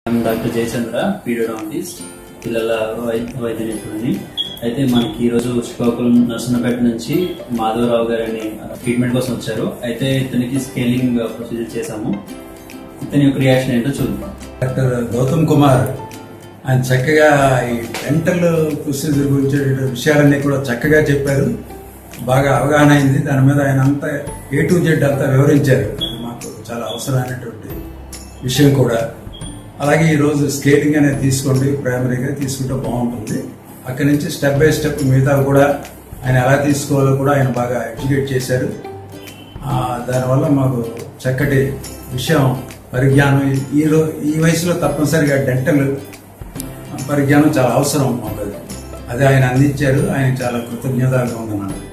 I'm doctor Jayachandra పీడియోడాంటిస్ట్ పిల్లల why- వైద్య నిపుణుని అయితే మనకి ఈ రోజు శ్రీకాకుళం నర్సన్నపేట నుంచి మాధవరావు గారని ట్రీట్మెంట్ కోసం వచ్చారు అయితే ఇతనికి స్కేలింగ్ ప్రొసీజర్ చేశాము ఇతని యొక్క రియాక్షన్ ఏంటో చూద్దాం డాక్టర్ గౌతమ్ కుమార్ ఆయన చక్కగా ఈ డెంటల్ ప్రొసీజర్ గురించి విషయాలన్నీ కూడా చక్కగా చెప్పారు బాగా అవగాహన అయింది దాని మీద ఆయన అంతా ఏ టు జెడ్ అంతా వివరించారు అది మాకు చాలా అవసరమైనటువంటి విషయం కూడా అలాగే ఈ రోజు స్కేలింగ్ అనేది తీసుకోండి ప్రైమరీగా తీసుకుంటే బాగుంటుంది అక్కడి నుంచి స్టెప్ బై స్టెప్ మిగతా కూడా ఆయన ఎలా తీసుకోవాలో కూడా ఆయన బాగా ఎడ్యుకేట్ చేశారు ఆ, దానివల్ల మాకు చక్కటి విషయం పరిజ్ఞానం ఈ రో- ఈ వయసులో తప్పనిసరిగా డెంటల్ పరిజ్ఞానం చాలా అవసరం మాకు అది. అది ఆయన అందించారు ఆయన చాలా కృతజ్ఞతగా ఉందన్నాను